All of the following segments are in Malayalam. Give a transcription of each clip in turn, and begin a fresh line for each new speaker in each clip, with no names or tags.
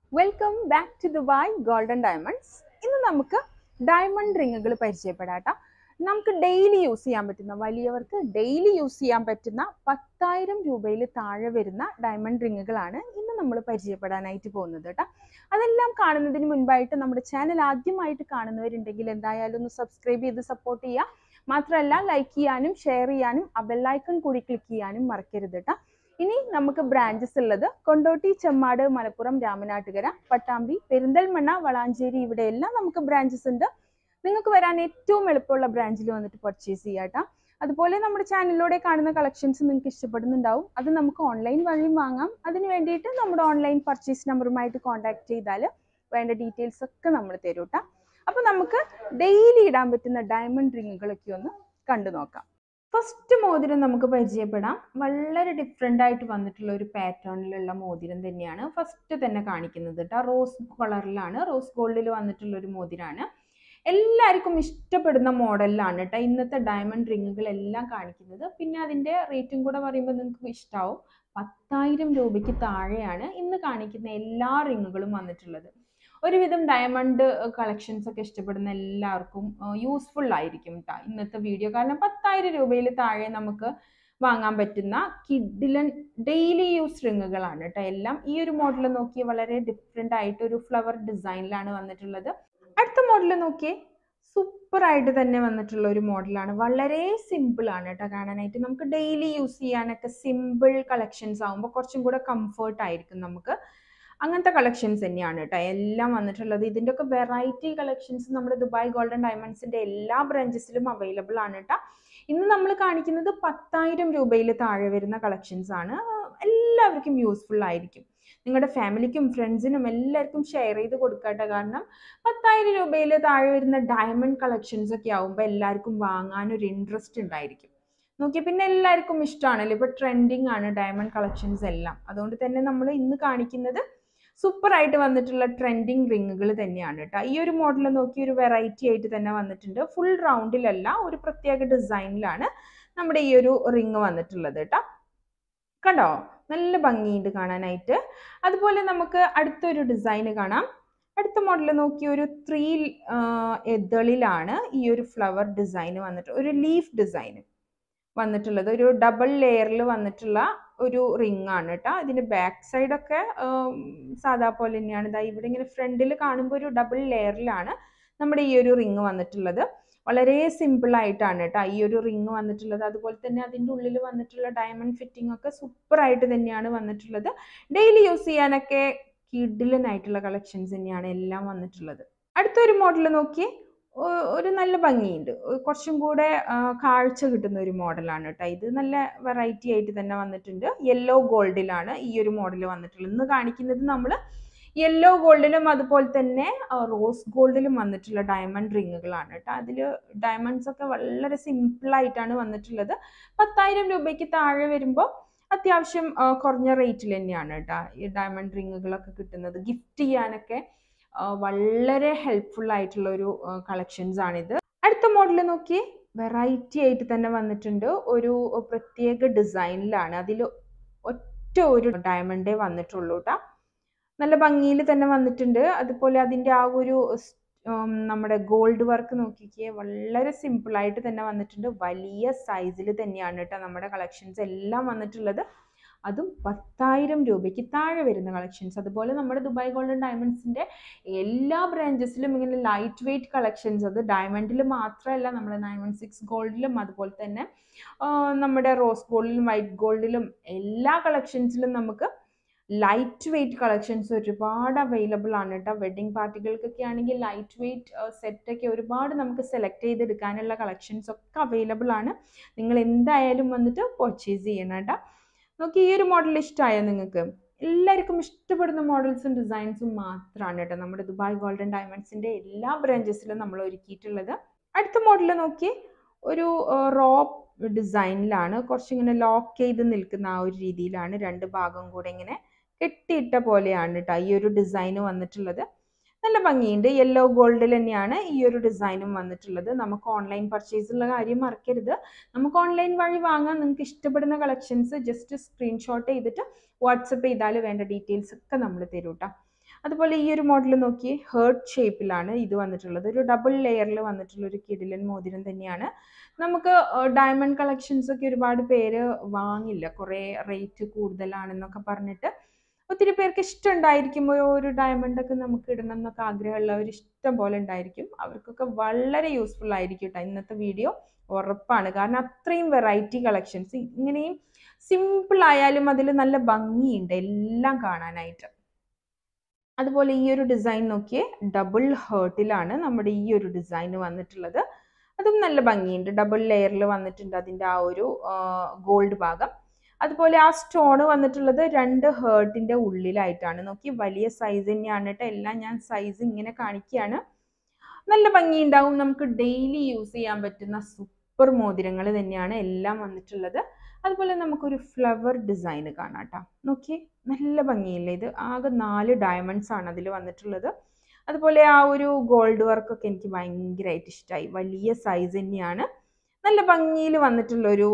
welcome back to Dubai golden diamonds ഇന്ന് നമുക്ക് ഡയമണ്ട് റിങ്ങുകൾ പരിചയപ്പെടാട്ടോ നമുക്ക് ഡെയിലി യൂസ് ചെയ്യാൻ പറ്റുന്ന വലിയവർക്ക് ഡെയിലി യൂസ് ചെയ്യാൻ പറ്റുന്ന പത്തായിരം രൂപയിൽ താഴെ വരുന്ന ഡയമണ്ട് റിങ്ങുകളാണ് ഇന്ന് നമ്മൾ പരിചയപ്പെടാനായിട്ട് പോകുന്നത് കേട്ടോ അതെല്ലാം കാണുന്നതിന് മുൻപായിട്ട് നമ്മുടെ ചാനൽ ആദ്യമായിട്ട് കാണുന്നവരുണ്ടെങ്കിൽ എന്തായാലും ഒന്ന് സബ്സ്ക്രൈബ് ചെയ്ത് സപ്പോർട്ട് ചെയ്യുക മാത്രമല്ല ലൈക്ക് ചെയ്യാനും ഷെയർ ചെയ്യാനും ആ ബെല്ലൈക്കൺ കൂടി ക്ലിക്ക് ചെയ്യാനും മറക്കരുത് കേട്ടോ ഇനി നമുക്ക് ബ്രാഞ്ചസ് ഉള്ളത് കൊണ്ടോട്ടി ചെമ്മാട് മലപ്പുറം രാമനാട്ടുകര പട്ടാമ്പി പെരിന്തൽമണ്ണ വളാഞ്ചേരി ഇവിടെയെല്ലാം നമുക്ക് ബ്രാഞ്ചസ് ഉണ്ട് നിങ്ങൾക്ക് വരാൻ ഏറ്റവും എളുപ്പമുള്ള ബ്രാഞ്ചിൽ വന്നിട്ട് പർച്ചേസ് ചെയ്യാട്ടോ അതുപോലെ നമ്മുടെ ചാനലിലൂടെ കാണുന്ന കളക്ഷൻസ് നിങ്ങൾക്ക് ഇഷ്ടപ്പെടുന്നുണ്ടാവും അത് നമുക്ക് ഓൺലൈൻ വഴിയും വാങ്ങാം അതിന് വേണ്ടിയിട്ട് നമ്മുടെ ഓൺലൈൻ പർച്ചേസ് നമ്പറുമായിട്ട് കോൺടാക്ട് ചെയ്താൽ വേണ്ട ഡീറ്റെയിൽസ് ഒക്കെ നമ്മൾ തരും കേട്ടോ അപ്പോൾ നമുക്ക് ഡെയിലി ഇടാൻ പറ്റുന്ന ഡയമണ്ട് റിങ്ങുകളൊക്കെ ഒന്ന് കണ്ടു നോക്കാം ഫസ്റ്റ് മോതിരം നമുക്ക് പരിചയപ്പെടാം വളരെ ഡിഫറെൻ്റ് ആയിട്ട് വന്നിട്ടുള്ള ഒരു പാറ്റേണിലുള്ള മോതിരം തന്നെയാണ് ഫസ്റ്റ് തന്നെ കാണിക്കുന്നത് കേട്ടോ റോസ് കളറിലാണ് റോസ് ഗോൾഡിൽ വന്നിട്ടുള്ള ഒരു മോതിരമാണ് എല്ലാവർക്കും ഇഷ്ടപ്പെടുന്ന മോഡലിലാണ് കേട്ടോ ഇന്നത്തെ ഡയമണ്ട് റിങ്ങുകളെല്ലാം കാണിക്കുന്നത് പിന്നെ അതിൻ്റെ റേറ്റും കൂടെ പറയുമ്പോൾ നിങ്ങൾക്ക് ഇഷ്ടമാവും പത്തായിരം രൂപയ്ക്ക് താഴെയാണ് ഇന്ന് കാണിക്കുന്ന എല്ലാ റിങ്ങുകളും വന്നിട്ടുള്ളത് ഒരുവിധം ഡയമണ്ട് കളക്ഷൻസ് ഒക്കെ ഇഷ്ടപ്പെടുന്ന എല്ലാവർക്കും യൂസ്ഫുൾ ആയിരിക്കും കേട്ടോ ഇന്നത്തെ വീഡിയോ കാരണം പത്തായിരം രൂപയിൽ താഴെ നമുക്ക് വാങ്ങാൻ പറ്റുന്ന കിഡിലൻ ഡെയിലി യൂസ് റിങ്ങുകളാണ് കേട്ടോ എല്ലാം ഈ ഒരു മോഡൽ നോക്കി വളരെ ഡിഫറെൻ്റ് ആയിട്ട് ഒരു ഫ്ലവർ ഡിസൈനിലാണ് വന്നിട്ടുള്ളത് അടുത്ത മോഡൽ നോക്കിയേ സൂപ്പർ ആയിട്ട് തന്നെ വന്നിട്ടുള്ള ഒരു മോഡലാണ് വളരെ സിമ്പിൾ ആണ് കേട്ടോ കാണാനായിട്ട് നമുക്ക് ഡെയിലി യൂസ് ചെയ്യാനൊക്കെ സിമ്പിൾ കളക്ഷൻസ് ആകുമ്പോൾ കുറച്ചും കൂടെ കംഫർട്ട് ആയിരിക്കും നമുക്ക് അങ്ങനത്തെ കളക്ഷൻസ് തന്നെയാണ് കേട്ടോ എല്ലാം വന്നിട്ടുള്ളത് ഇതിൻ്റെ ഒക്കെ വെറൈറ്റി കളക്ഷൻസ് നമ്മുടെ ദുബായ് ഗോൾഡൻ ഡയമണ്ട്സിൻ്റെ എല്ലാ ബ്രാഞ്ചസിലും അവൈലബിൾ ആണ് കേട്ടോ ഇന്ന് നമ്മൾ കാണിക്കുന്നത് പത്തായിരം രൂപയിൽ താഴെ വരുന്ന കളക്ഷൻസ് ആണ് എല്ലാവർക്കും യൂസ്ഫുൾ ആയിരിക്കും നിങ്ങളുടെ ഫാമിലിക്കും ഫ്രണ്ട്സിനും എല്ലാവർക്കും ഷെയർ ചെയ്ത് കൊടുക്കട്ടെ കാരണം പത്തായിരം രൂപയിൽ താഴെ വരുന്ന ഡയമണ്ട് കളക്ഷൻസ് ഒക്കെ ആകുമ്പോൾ എല്ലാവർക്കും വാങ്ങാനൊരു ഇൻട്രസ്റ്റ് ഉണ്ടായിരിക്കും നോക്കി പിന്നെ എല്ലാവർക്കും ഇഷ്ടമാണല്ലോ ഇപ്പോൾ ട്രെൻഡിങ് ആണ് ഡയമണ്ട് കളക്ഷൻസ് എല്ലാം അതുകൊണ്ട് തന്നെ നമ്മൾ ഇന്ന് കാണിക്കുന്നത് സൂപ്പർ ആയിട്ട് വന്നിട്ടുള്ള ട്രെൻഡിങ് റിങ്ങുകൾ തന്നെയാണ് കേട്ടോ ഈ ഒരു മോഡൽ നോക്കി ഒരു വെറൈറ്റി ആയിട്ട് തന്നെ വന്നിട്ടുണ്ട് ഫുൾ റൗണ്ടിലല്ല ഒരു പ്രത്യേക ഡിസൈനിലാണ് നമ്മുടെ ഈ ഒരു റിങ് വന്നിട്ടുള്ളത് കേട്ടോ കണ്ടോ നല്ല ഭംഗിയുണ്ട് കാണാനായിട്ട് അതുപോലെ നമുക്ക് അടുത്തൊരു ഡിസൈൻ കാണാം അടുത്ത മോഡൽ നോക്കി ഒരു ത്രീ എതളിലാണ് ഈ ഒരു ഫ്ലവർ ഡിസൈൻ വന്നിട്ട് ഒരു ലീഫ് ഡിസൈൻ വന്നിട്ടുള്ളത് ഒരു ഡബിൾ ലെയറിൽ വന്നിട്ടുള്ള ഒരു റിംഗ് ആണ് കേട്ടോ ഇതിൻ്റെ ബാക്ക് സൈഡൊക്കെ സാധാ പോലെ തന്നെയാണ് ഇതാ ഇവിടെ ഇങ്ങനെ ഫ്രണ്ടിൽ കാണുമ്പോൾ ഒരു ഡബിൾ ലെയറിലാണ് നമ്മുടെ ഈ ഒരു റിങ് വന്നിട്ടുള്ളത് വളരെ സിമ്പിൾ ആയിട്ടാണ് കേട്ടോ ഈ ഒരു റിങ് വന്നിട്ടുള്ളത് അതുപോലെ തന്നെ അതിൻ്റെ ഉള്ളിൽ വന്നിട്ടുള്ള ഡയമണ്ട് ഫിറ്റിംഗ് ഒക്കെ സൂപ്പർ ആയിട്ട് തന്നെയാണ് വന്നിട്ടുള്ളത് ഡെയിലി യൂസ് ചെയ്യാനൊക്കെ കിഡിലനായിട്ടുള്ള കളക്ഷൻസ് തന്നെയാണ് എല്ലാം വന്നിട്ടുള്ളത് അടുത്തൊരു മോഡൽ നോക്കി ഒരു നല്ല ഭംഗിയുണ്ട് കുറച്ചും കൂടെ കാഴ്ച കിട്ടുന്ന ഒരു മോഡലാണ് കേട്ടോ ഇത് നല്ല വെറൈറ്റി ആയിട്ട് തന്നെ വന്നിട്ടുണ്ട് യെല്ലോ ഗോൾഡിലാണ് ഈ ഒരു മോഡൽ വന്നിട്ടുള്ളത് ഇന്ന് കാണിക്കുന്നത് നമ്മൾ യെല്ലോ ഗോൾഡിലും അതുപോലെ തന്നെ റോസ് ഗോൾഡിലും വന്നിട്ടുള്ള ഡയമണ്ട് റിങ്ങുകളാണ് കേട്ടോ അതിൽ ഡയമണ്ട്സ് ഒക്കെ വളരെ സിമ്പിളായിട്ടാണ് വന്നിട്ടുള്ളത് പത്തായിരം രൂപയ്ക്ക് താഴെ വരുമ്പോൾ അത്യാവശ്യം കുറഞ്ഞ റേറ്റിൽ തന്നെയാണ് കേട്ടോ ഈ ഡയമണ്ട് റിങ്ങുകളൊക്കെ കിട്ടുന്നത് ഗിഫ്റ്റ് ചെയ്യാനൊക്കെ വളരെ ഹെൽപ്ഫുൾ ആയിട്ടുള്ള ഒരു കളക്ഷൻസ് ആണിത് അടുത്ത മോഡൽ നോക്കി വെറൈറ്റി ആയിട്ട് തന്നെ വന്നിട്ടുണ്ട് ഒരു പ്രത്യേക ഡിസൈനിലാണ് അതിൽ ഒറ്റ ഒരു ഡയമണ്ടേ വന്നിട്ടുള്ളൂ കേട്ടോ നല്ല ഭംഗിയിൽ തന്നെ വന്നിട്ടുണ്ട് അതുപോലെ അതിൻ്റെ ആ ഒരു നമ്മുടെ ഗോൾഡ് വർക്ക് നോക്കിക്കേ വളരെ സിമ്പിളായിട്ട് തന്നെ വന്നിട്ടുണ്ട് വലിയ സൈസിൽ തന്നെയാണ് കേട്ടോ നമ്മുടെ കളക്ഷൻസ് എല്ലാം വന്നിട്ടുള്ളത് അതും പത്തായിരം രൂപയ്ക്ക് താഴെ വരുന്ന കളക്ഷൻസ് അതുപോലെ നമ്മുടെ ദുബായ് ഗോൾഡൻ ഡയമണ്ട്സിൻ്റെ എല്ലാ ബ്രാഞ്ചസിലും ഇങ്ങനെ ലൈറ്റ് വെയ്റ്റ് കളക്ഷൻസ് അത് ഡയമണ്ടിൽ മാത്രമല്ല നമ്മുടെ നയൻ വൺ സിക്സ് ഗോൾഡിലും അതുപോലെ തന്നെ നമ്മുടെ റോസ് ഗോൾഡിലും വൈറ്റ് ഗോൾഡിലും എല്ലാ കളക്ഷൻസിലും നമുക്ക് ലൈറ്റ് വെയ്റ്റ് കളക്ഷൻസ് ഒരുപാട് അവൈലബിൾ ആണ് കേട്ടോ വെഡ്ഡിങ് പാർട്ടികൾക്കൊക്കെ ആണെങ്കിൽ ലൈറ്റ് വെയ്റ്റ് സെറ്റൊക്കെ ഒരുപാട് നമുക്ക് സെലക്ട് ചെയ്തെടുക്കാനുള്ള കളക്ഷൻസ് ഒക്കെ അവൈലബിൾ ആണ് നിങ്ങൾ എന്തായാലും വന്നിട്ട് പർച്ചേസ് ചെയ്യണം കേട്ടോ നോക്കി ഈ ഒരു മോഡൽ ഇഷ്ടമായോ നിങ്ങൾക്ക് എല്ലാവർക്കും ഇഷ്ടപ്പെടുന്ന മോഡൽസും ഡിസൈൻസും മാത്രമാണ് കേട്ടോ നമ്മുടെ ദുബായ് ഗോൾഡൻ ഡയമണ്ട്സിൻ്റെ എല്ലാ ബ്രാഞ്ചസിലും നമ്മൾ ഒരുക്കിയിട്ടുള്ളത് അടുത്ത മോഡൽ നോക്കി ഒരു റോ ഡിസൈനിലാണ് കുറച്ചിങ്ങനെ ലോക്ക് ചെയ്ത് നിൽക്കുന്ന ആ ഒരു രീതിയിലാണ് രണ്ട് ഭാഗം കൂടെ ഇങ്ങനെ കെട്ടിയിട്ട പോലെയാണ് കേട്ടോ ഈ ഒരു ഡിസൈൻ വന്നിട്ടുള്ളത് നല്ല ഭംഗിയുണ്ട് യെല്ലോ ഗോൾഡിൽ തന്നെയാണ് ഈ ഒരു ഡിസൈനും വന്നിട്ടുള്ളത് നമുക്ക് ഓൺലൈൻ പർച്ചേസുള്ള കാര്യം മറക്കരുത് നമുക്ക് ഓൺലൈൻ വഴി വാങ്ങാൻ നിങ്ങൾക്ക് ഇഷ്ടപ്പെടുന്ന കളക്ഷൻസ് ജസ്റ്റ് സ്ക്രീൻഷോട്ട് ചെയ്തിട്ട് വാട്സപ്പ് ചെയ്താൽ വേണ്ട ഡീറ്റെയിൽസ് ഒക്കെ നമ്മൾ തരും കേട്ടോ അതുപോലെ ഈ ഒരു മോഡൽ നോക്കി ഹേർട്ട് ഷേപ്പിലാണ് ഇത് വന്നിട്ടുള്ളത് ഒരു ഡബിൾ ലെയറിൽ വന്നിട്ടുള്ള ഒരു കിടിലൻ മോതിരം തന്നെയാണ് നമുക്ക് ഡയമണ്ട് കളക്ഷൻസ് ഒക്കെ ഒരുപാട് പേര് വാങ്ങില്ല കുറേ റേറ്റ് കൂടുതലാണെന്നൊക്കെ പറഞ്ഞിട്ട് ഒത്തിരി പേർക്ക് ഇഷ്ടം ഉണ്ടായിരിക്കുമ്പോൾ ഒരു ഡയമണ്ട് ഒക്കെ നമുക്ക് ഇടണം എന്നൊക്കെ ആഗ്രഹമുള്ളവർ ഇഷ്ടം പോലെ ഉണ്ടായിരിക്കും അവർക്കൊക്കെ വളരെ യൂസ്ഫുൾ ആയിരിക്കും കേട്ടോ ഇന്നത്തെ വീഡിയോ ഉറപ്പാണ് കാരണം അത്രയും വെറൈറ്റി കളക്ഷൻസ് ഇങ്ങനെയും സിമ്പിൾ ആയാലും അതിൽ നല്ല ഭംഗിയുണ്ട് എല്ലാം കാണാനായിട്ട് അതുപോലെ ഈ ഒരു ഡിസൈൻ നോക്കിയേ ഡബിൾ ഹേർട്ടിലാണ് നമ്മുടെ ഈ ഒരു ഡിസൈൻ വന്നിട്ടുള്ളത് അതും നല്ല ഭംഗിയുണ്ട് ഡബിൾ ലെയറിൽ വന്നിട്ടുണ്ട് അതിൻ്റെ ആ ഒരു ഗോൾഡ് ഭാഗം അതുപോലെ ആ സ്റ്റോൺ വന്നിട്ടുള്ളത് രണ്ട് ഹേർട്ടിൻ്റെ ഉള്ളിലായിട്ടാണ് നോക്കി വലിയ സൈസ് തന്നെയാണ് കേട്ടോ എല്ലാം ഞാൻ സൈസ് ഇങ്ങനെ കാണിക്കുകയാണ് നല്ല ഭംഗിയുണ്ടാവും നമുക്ക് ഡെയിലി യൂസ് ചെയ്യാൻ പറ്റുന്ന സൂപ്പർ മോതിരങ്ങൾ തന്നെയാണ് എല്ലാം വന്നിട്ടുള്ളത് അതുപോലെ നമുക്കൊരു ഫ്ലവർ ഡിസൈൻ കാണാം കേട്ടോ നോക്കിയേ നല്ല ഭംഗിയില്ലേ ഇത് ആകെ നാല് ഡയമണ്ട്സ് ആണ് അതിൽ വന്നിട്ടുള്ളത് അതുപോലെ ആ ഒരു ഗോൾഡ് വർക്കൊക്കെ എനിക്ക് ഭയങ്കരമായിട്ട് ഇഷ്ടമായി വലിയ സൈസ് തന്നെയാണ് നല്ല ഭംഗിയിൽ വന്നിട്ടുള്ളൊരു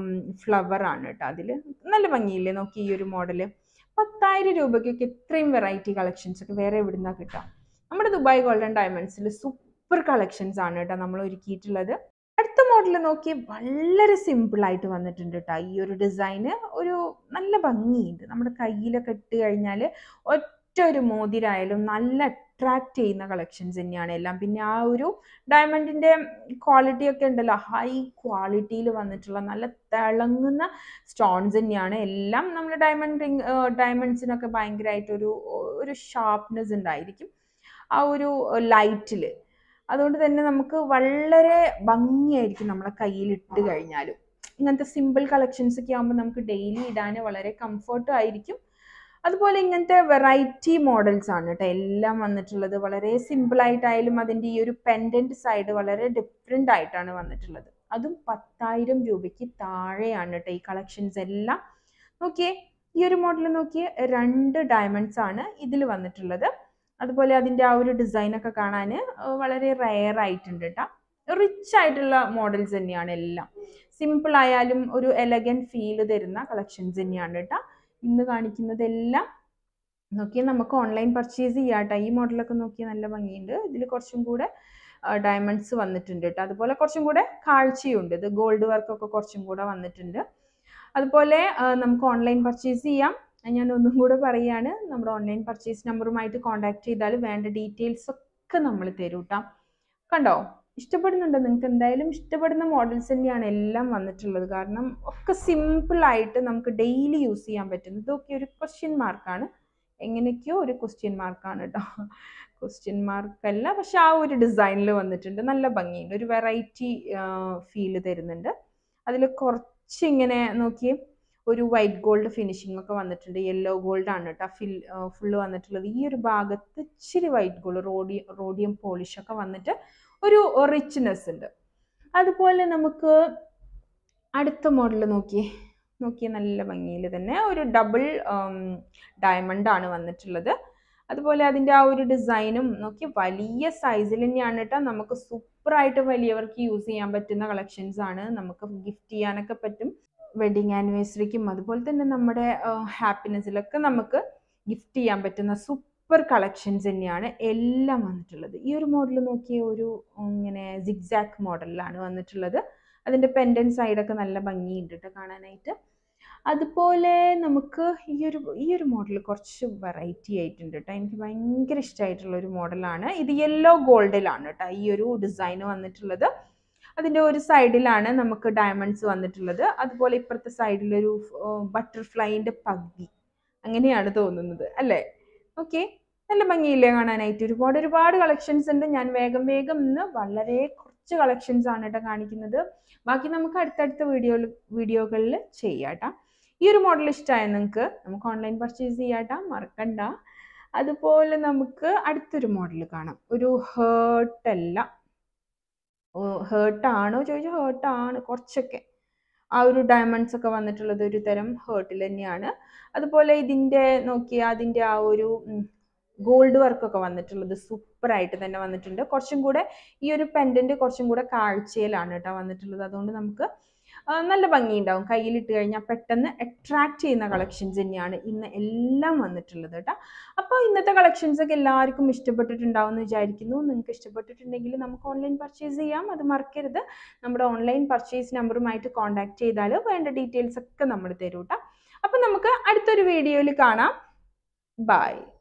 ഫ്ലവർ ആണ് കേട്ടോ അതിൽ നല്ല ഭംഗിയില്ലേ നോക്കി ഈ ഒരു മോഡൽ പത്തായിരം രൂപയ്ക്കൊക്കെ ഇത്രയും വെറൈറ്റി കളക്ഷൻസ് ഒക്കെ വേറെ എവിടുന്നാ കിട്ടാം നമ്മുടെ ദുബായ് ഗോൾഡൻ ഡയമണ്ട്സിൽ സൂപ്പർ കളക്ഷൻസ് ആണ് കേട്ടോ നമ്മൾ ഒരുക്കിയിട്ടുള്ളത് അടുത്ത മോഡൽ നോക്കി വളരെ സിമ്പിൾ ആയിട്ട് വന്നിട്ടുണ്ട് കേട്ടോ ഈ ഒരു ഡിസൈന് ഒരു നല്ല ഭംഗിയുണ്ട് നമ്മുടെ കയ്യിലൊക്കെ ഇട്ട് കഴിഞ്ഞാൽ ഒറ്റ ഒരു മോതിരായാലും നല്ല അട്രാക്ട് ചെയ്യുന്ന കളക്ഷൻസ് തന്നെയാണ് എല്ലാം പിന്നെ ആ ഒരു ഡയമണ്ടിൻ്റെ ക്വാളിറ്റി ഒക്കെ ഉണ്ടല്ലോ ഹൈ ക്വാളിറ്റിയിൽ വന്നിട്ടുള്ള നല്ല തിളങ്ങുന്ന സ്റ്റോൺസ് തന്നെയാണ് എല്ലാം നമ്മൾ ഡയമണ്ട് റിങ് ഡയമണ്ട്സിനൊക്കെ ഭയങ്കരമായിട്ടൊരു ഒരു ഷാർപ്നെസ് ഉണ്ടായിരിക്കും ആ ഒരു ലൈറ്റിൽ അതുകൊണ്ട് തന്നെ നമുക്ക് വളരെ ഭംഗിയായിരിക്കും നമ്മളെ കയ്യിൽ ഇട്ട് കഴിഞ്ഞാലും ഇങ്ങനത്തെ സിമ്പിൾ കളക്ഷൻസ് ഒക്കെ ആകുമ്പോൾ നമുക്ക് ഡെയിലി ഇടാൻ വളരെ കംഫർട്ടും ആയിരിക്കും അതുപോലെ ഇങ്ങനത്തെ വെറൈറ്റി മോഡൽസ് ആണ് കേട്ടോ എല്ലാം വന്നിട്ടുള്ളത് വളരെ സിമ്പിൾ ആയിട്ടായാലും അതിൻ്റെ ഈ ഒരു പെൻഡൻറ്റ് സൈഡ് വളരെ ഡിഫറെൻ്റ് ആയിട്ടാണ് വന്നിട്ടുള്ളത് അതും പത്തായിരം രൂപയ്ക്ക് താഴെയാണ് കേട്ടോ ഈ കളക്ഷൻസ് എല്ലാം നോക്കിയേ ഈ ഒരു മോഡൽ നോക്കിയേ രണ്ട് ഡയമണ്ട്സ് ആണ് ഇതിൽ വന്നിട്ടുള്ളത് അതുപോലെ അതിൻ്റെ ആ ഒരു ഡിസൈനൊക്കെ കാണാൻ വളരെ റെയർ ആയിട്ടുണ്ട് കേട്ടോ റിച്ച് ആയിട്ടുള്ള മോഡൽസ് തന്നെയാണ് എല്ലാം സിമ്പിൾ ആയാലും ഒരു എലഗൻ ഫീൽ തരുന്ന കളക്ഷൻസ് തന്നെയാണ് കേട്ടോ ഇന്ന് കാണിക്കുന്നതെല്ലാം നോക്കിയാൽ നമുക്ക് ഓൺലൈൻ പർച്ചേസ് ചെയ്യാം കേട്ടോ ഈ മോഡലൊക്കെ നോക്കിയാൽ നല്ല ഭംഗിയുണ്ട് ഇതിൽ കുറച്ചും കൂടെ ഡയമണ്ട്സ് വന്നിട്ടുണ്ട് കേട്ടോ അതുപോലെ കുറച്ചും കൂടെ കാഴ്ചയുണ്ട് ഇത് ഗോൾഡ് വർക്കൊക്കെ കുറച്ചും കൂടെ വന്നിട്ടുണ്ട് അതുപോലെ നമുക്ക് ഓൺലൈൻ പർച്ചേസ് ചെയ്യാം ഞാൻ ഒന്നും കൂടെ പറയുകയാണ് നമ്മുടെ ഓൺലൈൻ പർച്ചേസ് നമ്പറുമായിട്ട് കോൺടാക്ട് ചെയ്താൽ വേണ്ട ഡീറ്റെയിൽസ് ഒക്കെ നമ്മൾ തരും കേട്ടോ കണ്ടോ ഇഷ്ടപ്പെടുന്നുണ്ട് നിങ്ങൾക്ക് എന്തായാലും ഇഷ്ടപ്പെടുന്ന മോഡൽസ് തന്നെയാണ് എല്ലാം വന്നിട്ടുള്ളത് കാരണം ഒക്കെ സിമ്പിളായിട്ട് നമുക്ക് ഡെയിലി യൂസ് ചെയ്യാൻ പറ്റും ഇതൊക്കെ ഒരു ക്വസ്റ്റ്യൻ മാർക്കാണ് എങ്ങനെയൊക്കെയോ ഒരു ക്വസ്റ്റ്യൻ മാർക്കാണ് കേട്ടോ ക്വസ്റ്റ്യൻ മാർക്കല്ല പക്ഷെ ആ ഒരു ഡിസൈനിൽ വന്നിട്ടുണ്ട് നല്ല ഭംഗിയുണ്ട് ഒരു വെറൈറ്റി ഫീല് തരുന്നുണ്ട് അതിൽ കുറച്ചിങ്ങനെ നോക്കിയേ ഒരു വൈറ്റ് ഗോൾഡ് ഫിനിഷിംഗ് ഒക്കെ വന്നിട്ടുണ്ട് യെല്ലോ ഗോൾഡ് ആണ് കേട്ടോ ഫിൽ ഫുള്ള് വന്നിട്ടുള്ളത് ഈ ഒരു ഭാഗത്ത് ഇച്ചിരി വൈറ്റ് ഗോൾഡ് റോഡി റോഡിയം പോളിഷ് ഒക്കെ വന്നിട്ട് ഒരു റിച്ച്നെസ് ഉണ്ട് അതുപോലെ നമുക്ക് അടുത്ത മോഡൽ നോക്കിയേ നോക്കിയേ നല്ല ഭംഗിയിൽ തന്നെ ഒരു ഡബിൾ ഡയമണ്ട് ആണ് വന്നിട്ടുള്ളത് അതുപോലെ അതിൻ്റെ ആ ഒരു ഡിസൈനും നോക്കി വലിയ സൈസിൽ തന്നെയാണ് കേട്ടോ നമുക്ക് സൂപ്പറായിട്ട് വലിയവർക്ക് യൂസ് ചെയ്യാൻ പറ്റുന്ന കളക്ഷൻസ് ആണ് നമുക്ക് ഗിഫ്റ്റ് ചെയ്യാനൊക്കെ പറ്റും വെഡിങ് ആനിവേഴ്സറിക്കും അതുപോലെ തന്നെ നമ്മുടെ ഹാപ്പിനെസ്സിലൊക്കെ നമുക്ക് ഗിഫ്റ്റ് ചെയ്യാൻ പറ്റുന്ന സൂപ്പർ കളക്ഷൻസ് തന്നെയാണ് എല്ലാം വന്നിട്ടുള്ളത് ഈ ഒരു മോഡൽ നോക്കിയ ഒരു ഇങ്ങനെ സിഗ്സാക്ക് മോഡലിലാണ് വന്നിട്ടുള്ളത് അതിൻ്റെ പെൻഡൻ സൈഡൊക്കെ നല്ല ഭംഗിയുണ്ട് കേട്ടോ കാണാനായിട്ട് അതുപോലെ നമുക്ക് ഈ ഒരു ഈ ഒരു മോഡൽ കുറച്ച് വെറൈറ്റി ആയിട്ടുണ്ട് കേട്ടോ എനിക്ക് ഭയങ്കര ഇഷ്ടമായിട്ടുള്ള ഒരു മോഡലാണ് ഇത് യെല്ലോ ഗോൾഡിലാണ് കേട്ടോ ഈ ഒരു ഡിസൈൻ വന്നിട്ടുള്ളത് അതിൻ്റെ ഒരു സൈഡിലാണ് നമുക്ക് ഡയമണ്ട്സ് വന്നിട്ടുള്ളത് അതുപോലെ ഇപ്പുറത്തെ സൈഡിലൊരു ബട്ടർഫ്ലൈൻ്റെ പകുതി അങ്ങനെയാണ് തോന്നുന്നത് അല്ലേ ഓക്കെ നല്ല ഭംഗിയില്ലേ കാണാനായിട്ട് ഒരുപാട് ഒരുപാട് കളക്ഷൻസ് ഉണ്ട് ഞാൻ വേഗം വേഗം ഇന്ന് വളരെ കുറച്ച് കളക്ഷൻസ് ആണ് കേട്ടോ കാണിക്കുന്നത് ബാക്കി നമുക്ക് അടുത്തടുത്ത വീഡിയോ വീഡിയോകളിൽ ചെയ്യാം കേട്ടോ ഈ ഒരു മോഡൽ ഇഷ്ടമായ നിങ്ങൾക്ക് നമുക്ക് ഓൺലൈൻ പർച്ചേസ് ചെയ്യാട്ടാ മറക്കണ്ട അതുപോലെ നമുക്ക് അടുത്തൊരു മോഡൽ കാണാം ഒരു ഹേർട്ടല്ല ഹേർട്ടാണോ ചോദിച്ചാൽ ഹേർട്ടാണ് കുറച്ചൊക്കെ ആ ഒരു ഡയമണ്ട്സ് ഒക്കെ വന്നിട്ടുള്ളത് ഒരു തരം ഹേർട്ടിൽ തന്നെയാണ് അതുപോലെ ഇതിൻ്റെ നോക്കിയാൽ അതിൻ്റെ ആ ഒരു ഗോൾഡ് വർക്കൊക്കെ വന്നിട്ടുള്ളത് സൂപ്പറായിട്ട് തന്നെ വന്നിട്ടുണ്ട് കുറച്ചും കൂടെ ഈ ഒരു പെൻഡൻറ്റ് കുറച്ചും കൂടെ കാഴ്ചയിലാണ് കേട്ടോ വന്നിട്ടുള്ളത് അതുകൊണ്ട് നമുക്ക് ആ, നല്ല ഭംഗിയുണ്ടാവും കയ്യിലിട്ട് കഴിഞ്ഞാൽ പെട്ടെന്ന് അട്രാക്ട് ചെയ്യുന്ന കളക്ഷൻസ് തന്നെയാണ് ഇന്ന് എല്ലാം വന്നിട്ടുള്ളത് കേട്ടോ അപ്പോൾ ഇന്നത്തെ കളക്ഷൻസ് ഒക്കെ എല്ലാവർക്കും ഇഷ്ടപ്പെട്ടിട്ടുണ്ടാവും എന്ന് വിചാരിക്കുന്നു നിങ്ങൾക്ക് ഇഷ്ടപ്പെട്ടിട്ടുണ്ടെങ്കിൽ നമുക്ക് ഓൺലൈൻ പർച്ചേസ് ചെയ്യാം അത് മറക്കരുത് നമ്മുടെ ഓൺലൈൻ പർച്ചേസ് നമ്പറുമായിട്ട് കോൺടാക്ട് ചെയ്താൽ വേണ്ട ഡീറ്റെയിൽസ് ഒക്കെ നമ്മൾ തരും കേട്ടോ അപ്പം നമുക്ക് അടുത്തൊരു വീഡിയോയിൽ കാണാം ബൈ